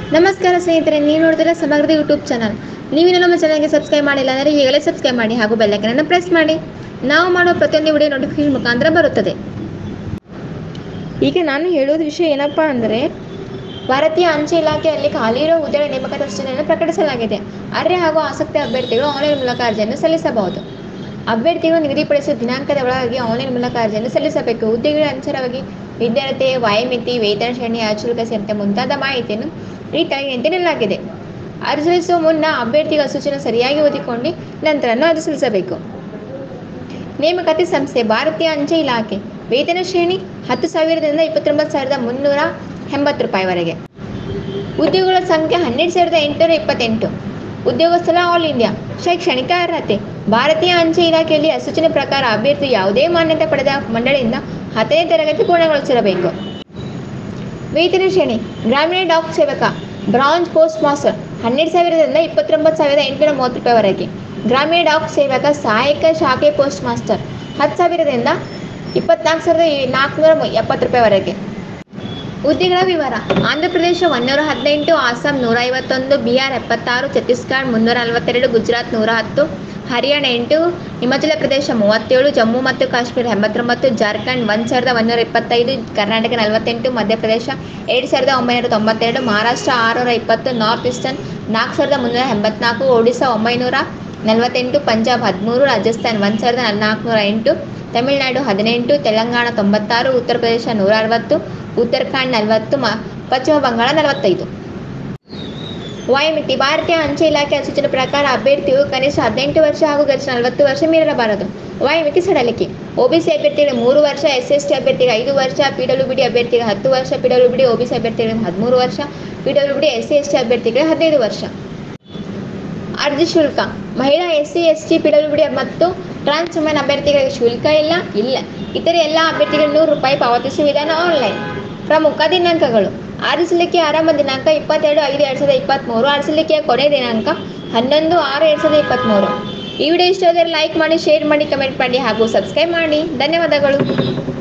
ನಮಸ್ಕಾರ ಸ್ನೇಹಿತರೆ ನೀವು ನೋಡ್ತೀರಾ ಸಮಗ್ರದ ಯೂಟ್ಯೂಬ್ ಚಾನಲ್ ನೀವಿನ್ನೂ ನಮ್ಮ ಚಾನಲ್ಗೆ ಸಬ್ಸ್ಕ್ರೈಬ್ ಮಾಡಿಲ್ಲ ಅಂದರೆ ಈಗಲೇ ಸಬ್ಸ್ಕ್ರೈಬ್ ಮಾಡಿ ಹಾಗೂ ಬೆಲ್ಲೈಕನನ್ನು ಪ್ರೆಸ್ ಮಾಡಿ ನಾವು ಮಾಡೋ ಪ್ರತಿಯೊಂದು ವಿಡಿಯೋ ನೋಟಿಫಿಕೇಶನ್ ಮುಖಾಂತರ ಬರುತ್ತದೆ ಈಗ ನಾನು ಹೇಳೋದು ವಿಷಯ ಏನಪ್ಪ ಅಂದರೆ ಭಾರತೀಯ ಅಂಚೆ ಇಲಾಖೆಯಲ್ಲಿ ಖಾಲಿ ಇರೋ ಹುದ್ದೆಗಳ ನೇಮಕಾತಿ ಸೂಚನೆಯನ್ನು ಪ್ರಕಟಿಸಲಾಗಿದೆ ಅರ್ಹ ಹಾಗೂ ಆಸಕ್ತಿ ಅಭ್ಯರ್ಥಿಗಳು ಆನ್ಲೈನ್ ಮೂಲಕ ಅರ್ಜಿಯನ್ನು ಸಲ್ಲಿಸಬಹುದು ಅಭ್ಯರ್ಥಿಗಳು ನಿಗದಿಪಡಿಸಿದ ದಿನಾಂಕದ ಒಳಗಾಗಿ ಆನ್ಲೈನ್ ಮೂಲಕ ಅರ್ಜಿಯನ್ನು ಸಲ್ಲಿಸಬೇಕು ಹುದ್ದೆಗಳ ಅನುಸಾರವಾಗಿ ವಿದ್ಯಾರ್ಥಿ ವಯೋಮಿತಿ ವೇತನ ಶ್ರೇಣಿ ಅಚುಲ್ಕ ಸೇರಿದಂತೆ ಮುಂತಾದ ಮಾಹಿತಿಯನ್ನು ಈ ಕೆಳಗಿನಂತೆ ನೀಡಲಾಗಿದೆ ಅರ್ಜಿ ಸಲ್ಲಿಸುವ ಮುನ್ನ ಅಭ್ಯರ್ಥಿಗಳ ಸೂಚನೆ ಸರಿಯಾಗಿ ಓದಿಕೊಂಡು ನಂತರನೂ ಅರ್ಜಿ ಸಲ್ಲಿಸಬೇಕು ನೇಮಕಾತಿ ಸಂಸ್ಥೆ ಭಾರತೀಯ ಅಂಚೆ ಇಲಾಖೆ ವೇತನ ಶ್ರೇಣಿ ಹತ್ತು ಸಾವಿರದಿಂದ ಇಪ್ಪತ್ತೊಂಬತ್ತು ಸಾವಿರದ ಮುನ್ನೂರ ಎಂಬತ್ತು ರೂಪಾಯಿವರೆಗೆ ಉದ್ಯೋಗಗಳ ಸಂಖ್ಯೆ ಹನ್ನೆರಡು ಸಾವಿರದ ಎಂಟುನೂರ ಇಪ್ಪತ್ತೆಂಟು ಉದ್ಯೋಗ ಸ್ಥಳ ಆಲ್ ಇಂಡಿಯಾ ಶೈಕ್ಷಣಿಕ ಅರ್ಹತೆ ಭಾರತೀಯ ಅಂಚೆ ಇಲಾಖೆಯಲ್ಲಿ ಅಸೂಚನೆ ಪ್ರಕಾರ ಅಭ್ಯರ್ಥಿ ಯಾವುದೇ ಮಾನ್ಯತೆ ಪಡೆದ ಮಂಡಳಿಯಿಂದ ಹತ್ತನೇ ತರಗತಿ ಪೂರ್ಣಗೊಳಿಸಿರಬೇಕು ವೇತನ ಶ್ರೇಣಿ ಗ್ರಾಮೀಣ ಡಾಕ್ ಸೇವಕ ಬ್ರಾಂಚ್ ಪೋಸ್ಟ್ ಮಾಸ್ಟರ್ ಹನ್ನೆರಡು ಸಾವಿರದಿಂದ ಇಪ್ಪತ್ತೊಂಬತ್ತು ಸಾವಿರದ ಎಂಟುನೂರ ಮೂವತ್ತು ರೂಪಾಯಿವರೆಗೆ ಗ್ರಾಮೀಣ ಡಾಕ್ ಸೇವಕ ಸಹಾಯಕ ಶಾಖೆ ಪೋಸ್ಟ್ ಮಾಸ್ಟರ್ ಹತ್ತು ಸಾವಿರದಿಂದ ಇಪ್ಪತ್ನಾಲ್ಕು ಸಾವಿರದ ನಾಲ್ಕುನೂರ ಎಪ್ಪತ್ತು ರೂಪಾಯಿವರೆಗೆ ಹುದ್ದೆಗಳ ವಿವರ ಆಂಧ್ರ ಪ್ರದೇಶ ಒಂದೂರ ಹದಿನೆಂಟು ಅಸ್ಸಾಂ ನೂರ ಐವತ್ತೊಂದು ಬಿಹಾರ್ ಎಪ್ಪತ್ತಾರು ಛತ್ತೀಸ್ಗಢ ಮುನ್ನೂರ ನಲವತ್ತೆರಡು ಗುಜರಾತ್ ನೂರ ಹತ್ತು ಹರಿಯಾಣ ಎಂಟು ಹಿಮಾಚಲ ಪ್ರದೇಶ ಮೂವತ್ತೇಳು ಜಮ್ಮು ಮತ್ತು ಕಾಶ್ಮೀರ ಎಂಬತ್ತೊಂಬತ್ತು ಜಾರ್ಖಂಡ್ ಒಂದು ಸಾವಿರದ ಒಂದೂರ ಇಪ್ಪತ್ತೈದು ಕರ್ನಾಟಕ ನಲವತ್ತೆಂಟು ಮಧ್ಯಪ್ರದೇಶ ಎರಡು ಸಾವಿರದ ಒಂಬೈನೂರ ತೊಂಬತ್ತೆರಡು ಮಹಾರಾಷ್ಟ್ರ ಆರುನೂರ ಇಪ್ಪತ್ತು ನಾರ್ತ್ ಈಸ್ಟರ್ನ್ ನಾಲ್ಕು ಸಾವಿರದ ಮುನ್ನೂರ ಎಂಬತ್ನಾಲ್ಕು ಒಡಿಶಾ ಒಂಬೈನೂರ ನಲವತ್ತೆಂಟು ಪಂಜಾಬ್ ಹದಿಮೂರು ರಾಜಸ್ಥಾನ್ ಒಂದು ಸಾವಿರದ ನಾಲ್ಕುನೂರ ಎಂಟು ತಮಿಳುನಾಡು ಹದಿನೆಂಟು ತೆಲಂಗಾಣ ತೊಂಬತ್ತಾರು ಉತ್ತರ ಪ್ರದೇಶ ನೂರ ಅರವತ್ತು ಉತ್ತರಾಖಂಡ್ ನಲವತ್ತು ಮ ಪಶ್ಚಿಮ ಬಂಗಾಳ ನಲವತ್ತೈದು ವಯೋಮಿತಿ ಭಾರತೀಯ ಅಂಚೆ ಇಲಾಖೆ ಸೂಚನೆ ಪ್ರಕಾರ ಅಭ್ಯರ್ಥಿಯು ಕನಿಷ್ಠ ಹದಿನೆಂಟು ವರ್ಷ ಹಾಗೂ ಗರಿಷ್ಠ ನಲವತ್ತು ವರ್ಷ ಮೀರಬಾರದು ವಯೋಮಿತಿ ಸಡಲಿಕೆ ಒಬಿಸಿ ಅಭ್ಯರ್ಥಿಗಳಿಗೆ ಮೂರು ವರ್ಷ ಎಸ್ ಎಸ್ ಟಿ ಅಭ್ಯರ್ಥಿಗೆ ಐದು ವರ್ಷ ಪಿ ಡಬ್ಲ್ಯೂ ಬಿ ಡಿ ಅಭ್ಯರ್ಥಿಗೆ ಹತ್ತು ವರ್ಷ P W B D OBC ಅಭ್ಯರ್ಥಿಗಳಿಗೆ ಹದಿಮೂರು ವರ್ಷ P W B D S C S T ಅಭ್ಯರ್ಥಿಗಳಿಗೆ ಹದಿನೈದು ವರ್ಷ ಅರ್ಜಿ ಶುಲ್ಕ ಮಹಿಳಾ S C S T P W B D ಮತ್ತು ಟ್ರಾನ್ಸ್ ವುಮೆನ್ ಅಭ್ಯರ್ಥಿಗಳಿಗೆ ಶುಲ್ಕ ಇಲ್ಲ ಇಲ್ಲ ಇತರೆ ಎಲ್ಲ ಅಭ್ಯರ್ಥಿಗಳು ನೂರು ರೂಪಾಯಿ ಪಾವತಿಸುವ ವಿಧಾನ ಆನ್ಲೈನ್ ಪ್ರಮುಖ ದಿನಾಂಕಗಳು ಆರಿಸಲಿಕ್ಕೆ ಆರಂಭ ದಿನಾಂಕ ಇಪ್ಪತ್ತೆರಡು ಐದು ಎರಡು ಸಾವಿರದ ಇಪ್ಪತ್ತ್ಮೂರು ಆರಿಸಲಿಕೆಯ ಕೊನೆಯ ದಿನಾಂಕ ಹನ್ನೊಂದು ಆರು ಎರಡು ಸಾವಿರದ ಇಪ್ಪತ್ತ್ಮೂರು ಈ ವಿಡಿಯೋ ಇಷ್ಟ ಆದರೆ ಲೈಕ್ ಮಾಡಿ ಶೇರ್ ಮಾಡಿ ಕಮೆಂಟ್ ಮಾಡಿ ಹಾಗೂ ಸಬ್ಸ್ಕ್ರೈಬ್ ಮಾಡಿ ಧನ್ಯವಾದಗಳು